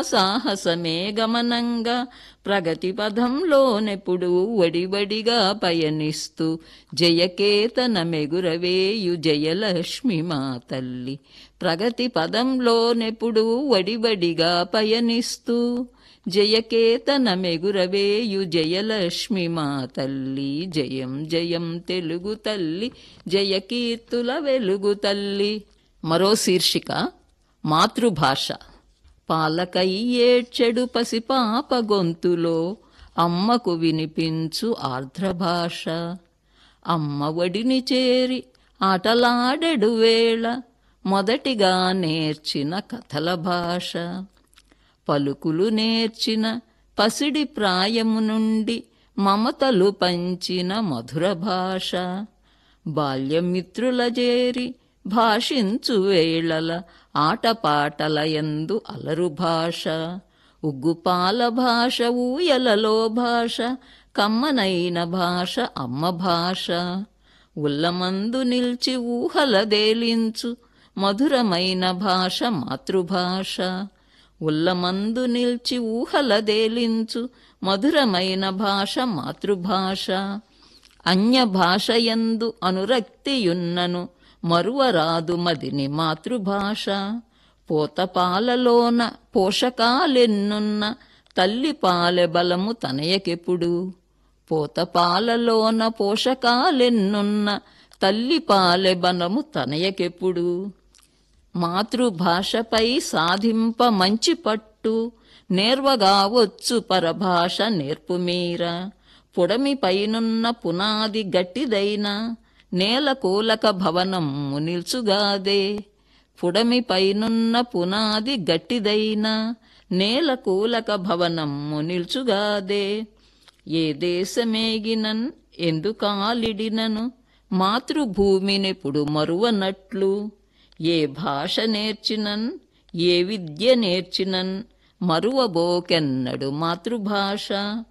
సాహసమే గమనంగా ప్రగతి పదంలోనెప్పుడు వడివడిగా పయనిస్తూ జయకేతన మెగురవేయు జయలక్ష్మి మా తల్లి ప్రగతి పదంలోనెప్పుడు వడివడిగా పయనిస్తూ జయకేతన మెగురవేయు జయలక్ష్మి మా తల్లి జయం జయం తెలుగు తల్లి జయకీర్తుల వెలుగు తల్లి మరో శీర్షిక మాతృభాష పాలకై ఏడ్చెడు పసిపాప గొంతులో అమ్మకు వినిపించు ఆర్ద్రభాష అమ్మ ఒడిని చేరి ఆటలాడెడు వేళ మొదటిగా నేర్చిన కథల భాష పలుకులు నేర్చిన పసిడి ప్రాయము నుండి మమతలు పంచిన మధుర భాష బాల్యమిత్రుల చేరి భాషించు వేళల ఆటపాటల ఎందు అలరు భాష ఉగ్గుపాల భాష ఊయలలో భాష కమ్మనైన భాష అమ్మ భాష ఉల్లమందు నిల్చి ఊహల దేలించు మధురమైన భాష మాతృభాష ఉల్లమందు నిల్చి ఊహల దేలించు మధురమైన భాష మాతృభాష అన్య భాషయందు అనురక్తియున్నను మరువరాదు మదిని మాతృభాష పోతపాలలోన పోషకాలెన్నున్న తల్లి పాలె బలము తనయకెప్పుడు పోతపాలలోన పోషకాలెన్నున్న తల్లి పాలె బలము తనయకెప్పుడు మాతృభాషపై సాధింప మంచి పట్టు నేర్వగా వచ్చు పరభాష నేర్పుమీర పుడమి పైనున్న పునాది గట్టిదైన నేల కూలక భవనం నిల్చుగాదే పుడమి పైనున్న పునాది గట్టిదైన నేల కూలక భవనం నిల్చుగాదే ఏ దేశమేగినన్ ఎందుకాలిడినను మాతృభూమినెప్పుడు మరువనట్లు ఏ భాష నేర్చినన్ ఏ విద్య నేర్చినన్ మరువబోకెన్నడు మాతృభాష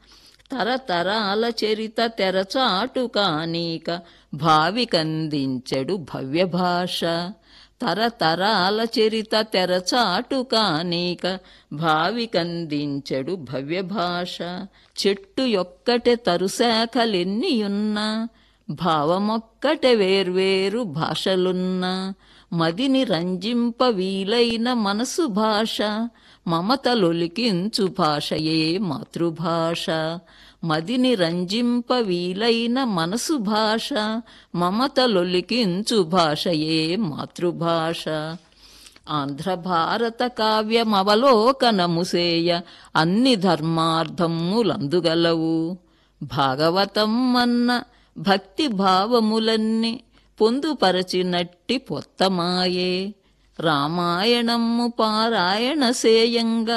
తరతరాల చరిత తెరచాటు కానీక భావికందించెడు భవ్య భాష తరతరాల చరిత తెరచాటు కానీక భావికందించెడు భవ్య భాష చెట్టు యొక్కటె తరుశాఖలెన్నియున్నా భావమొక్కటె వేర్వేరు భాషలున్నా మదిని రంజింప వీలైన మనసు భాష మమతలొలికించు భాషయే మాతృభాష మదిని రంజింప వీలైన మనసు భాష మమతలొలికించు భాషయే మాతృభాష ఆంధ్ర భారత కావ్యమవలోకనముసేయ అన్ని ధర్మార్థములందుగలవు భాగవతం అన్న భక్తి భావములన్నీ పొందుపరచినట్టి పొత్తమాయే రామాయణము పారాయణ సేయంగా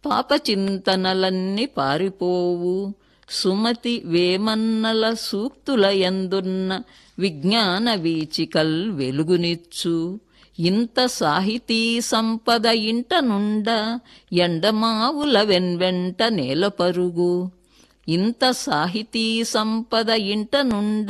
పాపచింతనలన్నీ పారిపోవు సుమతి వేమన్నల సూక్తుల ఎందున్న విజ్ఞాన వీచికల్ వెలుగునిచ్చు ఇంత సాహితీ సంపద ఇంట నుండ ఎండమావుల వెన్వెంట నేల పరుగు ఇంత సాహితీ సంపద ఇంట నుండ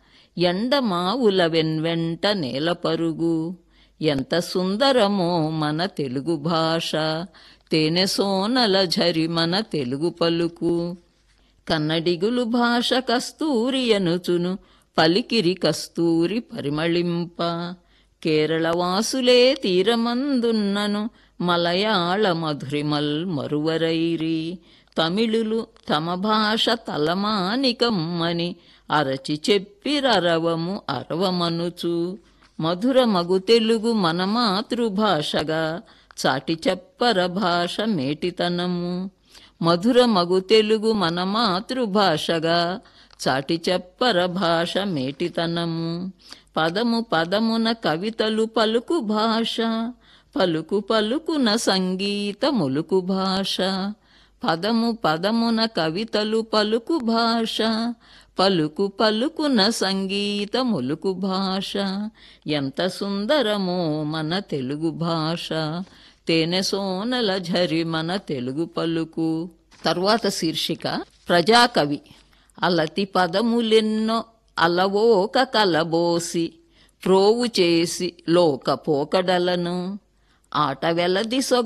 ఎండమావుల వెన్వెంట నేల పరుగు ఎంత సుందరమో మన తెలుగు భాష తేనె సోనల ఝరి మన తెలుగు పలుకు కన్నడిగులు భాష కస్తూరి అనుచును పలికిరి కస్తూరి పరిమళింప కేరళ వాసులే తీరమందున్నను మలయాళ మధురిమల్ మరువరైరి తమిళులు తమ భాష తలమానికమ్మని అరచి చెప్పిరరవము అరవమనుచు మధుర మగు తెలుగు మన మాతృభాషగా చాటి చెప్పర భాష మేటితనము మధుర మగు తెలుగు మన మాతృభాషగా చాటి చెప్పర భాష మేటితనము పదము పదమున కవితలు పలుకు భాష పలుకు పలుకున సంగీత ములుకు భాష పదము పదమున కవితలు పలుకు భాష పలుకు పలుకున సంగీత ములుకు భాష ఎంత సుందరమో మన తెలుగు భాష తేనె సోనల ఝరి మన తెలుగు పలుకు తరువాత శీర్షిక ప్రజాకవి అలతి పదములెన్నో అలవోక కలబోసి ప్రోవు చేసి లోక పోకడలను ఆట వెలది సొగ